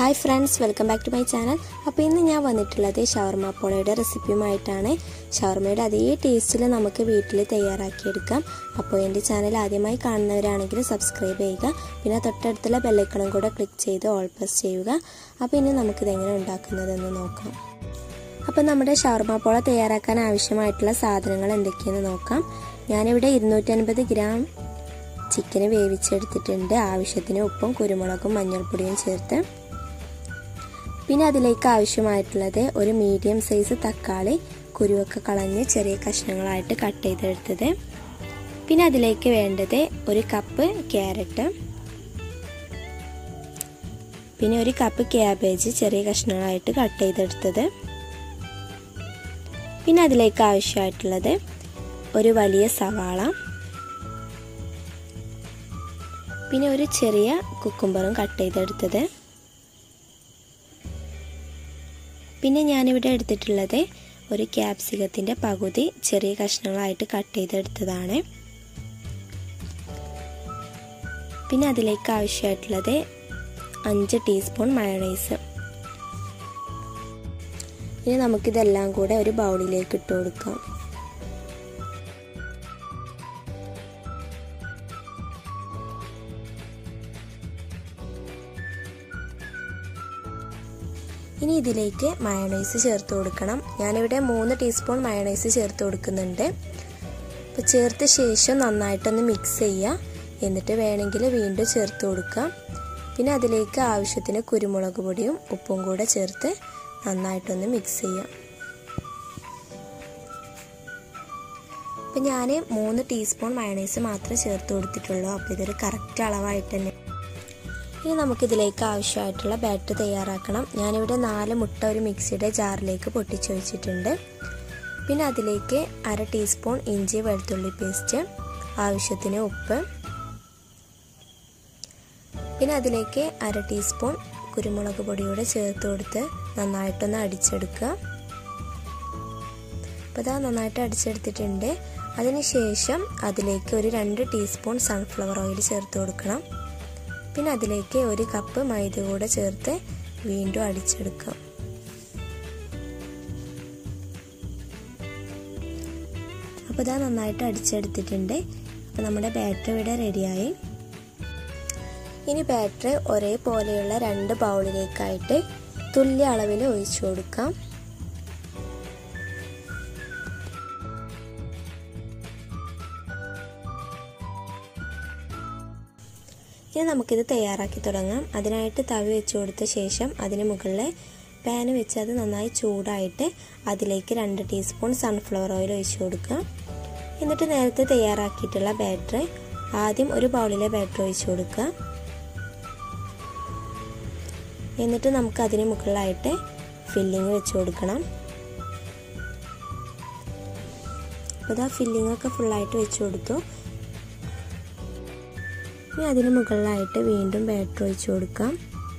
hi friends welcome back to my channel അപ്പോൾ ഇന്ന് ഞാൻ വന്നിട്ടുള്ളത് ഷവർമ പോളയുടെ റെസിപ്പിയുമായിട്ടാണ് ഷവർമയുടെ അതേ ടേസ്റ്റിൽ നമുക്ക് വീട്ടിൽ തയ്യാറാക്കിയെടുക്കാം അപ്പോൾ എൻ്റെ ചാനൽ ആദ്യമായി കാണുന്നവരാണെങ്കിൽ സബ്സ്ക്രൈബ് ചെയ്യുക പിന്നെ തൊട്ടടുത്തുള്ള ബെല്ലൈക്കണും കൂടെ ക്ലിക്ക് ചെയ്ത് ഓൾ പ്രസ് ചെയ്യുക അപ്പോൾ ഇനി നമുക്കിതെങ്ങനെ ഉണ്ടാക്കുന്നതെന്ന് നോക്കാം അപ്പോൾ നമ്മുടെ ഷവർമ പോള തയ്യാറാക്കാൻ ആവശ്യമായിട്ടുള്ള സാധനങ്ങൾ എന്തൊക്കെയെന്ന് നോക്കാം ഞാനിവിടെ ഇരുന്നൂറ്റൻപത് ഗ്രാം ചിക്കന് വേവിച്ചെടുത്തിട്ടുണ്ട് ആവശ്യത്തിന് ഉപ്പും കുരുമുളകും മഞ്ഞൾപ്പൊടിയും ചേർത്ത് പിന്നെ അതിലേക്ക് ആവശ്യമായിട്ടുള്ളത് ഒരു മീഡിയം സൈസ് തക്കാളി കുരുവൊക്കെ കളഞ്ഞ് ചെറിയ കഷ്ണങ്ങളായിട്ട് കട്ട് ചെയ്തെടുത്തത് പിന്നെ അതിലേക്ക് വേണ്ടത് ഒരു കപ്പ് ക്യാരറ്റ് പിന്നെ ഒരു കപ്പ് ക്യാബേജ് ചെറിയ കഷ്ണങ്ങളായിട്ട് കട്ട് ചെയ്തെടുത്തത് പിന്നെ അതിലേക്ക് ആവശ്യമായിട്ടുള്ളത് ഒരു വലിയ സവാള പിന്നെ ഒരു ചെറിയ കുക്കുംബറും കട്ട് ചെയ്തെടുത്തത് പിന്നെ ഞാനിവിടെ എടുത്തിട്ടുള്ളത് ഒരു ക്യാപ്സികത്തിൻ്റെ പകുതി ചെറിയ കഷ്ണങ്ങളായിട്ട് കട്ട് ചെയ്തെടുത്തതാണ് പിന്നെ അതിലേക്ക് ആവശ്യമായിട്ടുള്ളത് അഞ്ച് ടീസ്പൂൺ മയണൈസ് ഇനി നമുക്കിതെല്ലാം കൂടെ ഒരു ബൗളിലേക്ക് ഇട്ട് കൊടുക്കാം ഇനി ഇതിലേക്ക് മയണൈസ് ചേർത്ത് കൊടുക്കണം ഞാനിവിടെ മൂന്ന് ടീസ്പൂൺ മയണൈസ് ചേർത്ത് കൊടുക്കുന്നുണ്ട് അപ്പോൾ ചേർത്ത ശേഷം നന്നായിട്ടൊന്ന് മിക്സ് ചെയ്യുക എന്നിട്ട് വേണമെങ്കിൽ വീണ്ടും ചേർത്ത് കൊടുക്കുക പിന്നെ അതിലേക്ക് ആവശ്യത്തിന് കുരുമുളക് പൊടിയും ഉപ്പും കൂടെ ചേർത്ത് നന്നായിട്ടൊന്ന് മിക്സ് ചെയ്യുക അപ്പം ഞാൻ മൂന്ന് ടീസ്പൂൺ മയണൈസ് മാത്രമേ ചേർത്ത് കൊടുത്തിട്ടുള്ളൂ അപ്പോൾ ഇതൊരു കറക്റ്റ് അളവായിട്ട് തന്നെ ഇനി നമുക്കിതിലേക്ക് ആവശ്യമായിട്ടുള്ള ബാറ്റർ തയ്യാറാക്കണം ഞാനിവിടെ നാല് മുട്ട ഒരു മിക്സിയുടെ ജാറിലേക്ക് പൊട്ടിച്ചു വെച്ചിട്ടുണ്ട് പിന്നെ അതിലേക്ക് അര ടീസ്പൂൺ ഇഞ്ചി വെളുത്തുള്ളി പേസ്റ്റ് ആവശ്യത്തിന് ഉപ്പ് പിന്നെ അതിലേക്ക് അര ടീസ്പൂൺ കുരുമുളക് പൊടിയൂടെ ചേർത്ത് കൊടുത്ത് നന്നായിട്ടൊന്ന് അടിച്ചെടുക്കുക അപ്പോൾ ഇതാ നന്നായിട്ട് അടിച്ചെടുത്തിട്ടുണ്ട് അതിനുശേഷം അതിലേക്ക് ഒരു രണ്ട് ടീസ്പൂൺ സൺഫ്ലവർ ഓയിൽ ചേർത്ത് കൊടുക്കണം പിന്നെ അതിലേക്ക് ഒരു കപ്പ് മൈദ കൂടെ ചേർത്ത് വീണ്ടും അടിച്ചെടുക്കാം അപ്പോൾ ഇതാ നന്നായിട്ട് അടിച്ചെടുത്തിട്ടുണ്ട് അപ്പോൾ നമ്മുടെ ബാറ്റർ ഇവിടെ റെഡിയായി ഇനി ബാറ്റർ ഒരേപോലെയുള്ള രണ്ട് ബൗളിലേക്കായിട്ട് തുല്യ അളവിൽ ഒഴിച്ചു കൊടുക്കാം ഇനി നമുക്കിത് തയ്യാറാക്കി തുടങ്ങാം അതിനായിട്ട് തവി വെച്ച് കൊടുത്ത ശേഷം അതിന് മുകളിൽ പാന് വെച്ച് അത് നന്നായി ചൂടായിട്ട് അതിലേക്ക് രണ്ട് ടീസ്പൂൺ സൺഫ്ലവർ ഓയിൽ ഒഴിച്ചു കൊടുക്കുക എന്നിട്ട് നേരത്തെ തയ്യാറാക്കിയിട്ടുള്ള ബാറ്റർ ആദ്യം ഒരു ബൗളിലെ ബാറ്റർ ഒഴിച്ചു കൊടുക്കുക എന്നിട്ട് നമുക്ക് അതിന് മുകളിലായിട്ട് ഫില്ലിങ് വെച്ച് കൊടുക്കണം അപ്പോൾ ആ ഫില്ലിംഗ് ഒക്കെ ഫുള്ളായിട്ട് വെച്ച് കൊടുത്തു ഇനി അതിന് മുകളിലായിട്ട് വീണ്ടും ബാറ്റർ ഒഴിച്ചു കൊടുക്കാം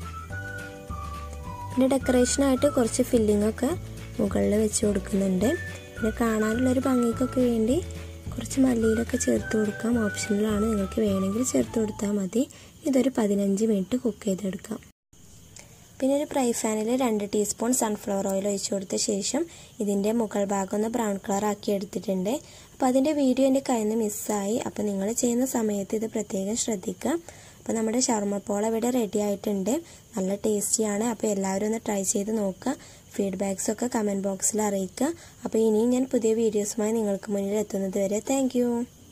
പിന്നെ ഡെക്കറേഷനായിട്ട് കുറച്ച് ഫില്ലിംഗ് ഒക്കെ മുകളിൽ വെച്ച് കൊടുക്കുന്നുണ്ട് പിന്നെ കാണാനുള്ളൊരു ഭംഗിക്കൊക്കെ വേണ്ടി കുറച്ച് മല്ലിയിലൊക്കെ ചേർത്ത് കൊടുക്കാം ഓപ്ഷനിലാണ് നിങ്ങൾക്ക് വേണമെങ്കിൽ ചേർത്ത് കൊടുത്താൽ മതി ഇതൊരു പതിനഞ്ച് മിനിറ്റ് കുക്ക് ചെയ്തെടുക്കാം പിന്നെ ഒരു ഫ്രൈ പാനിൽ രണ്ട് ടീസ്പൂൺ സൺഫ്ലവർ ഓയിൽ ഒഴിച്ചു കൊടുത്ത ശേഷം ഇതിൻ്റെ മുകൾ ഭാഗം ഒന്ന് ബ്രൗൺ കളർ ആക്കി എടുത്തിട്ടുണ്ട് അപ്പോൾ അതിൻ്റെ വീഡിയോ എൻ്റെ കയ്യിൽ നിന്ന് മിസ്സായി അപ്പോൾ നിങ്ങൾ ചെയ്യുന്ന സമയത്ത് ഇത് പ്രത്യേകം ശ്രദ്ധിക്കുക അപ്പോൾ നമ്മുടെ ഷവർമപ്പോള ഇവിടെ റെഡി ആയിട്ടുണ്ട് നല്ല ടേസ്റ്റിയാണ് അപ്പോൾ എല്ലാവരും ഒന്ന് ട്രൈ ചെയ്ത് നോക്കുക ഫീഡ്ബാക്സ് ഒക്കെ കമൻറ്റ് ബോക്സിൽ അറിയിക്കുക അപ്പോൾ ഇനിയും ഞാൻ പുതിയ വീഡിയോസുമായി നിങ്ങൾക്ക് മുന്നിൽ എത്തുന്നത് വരെ താങ്ക്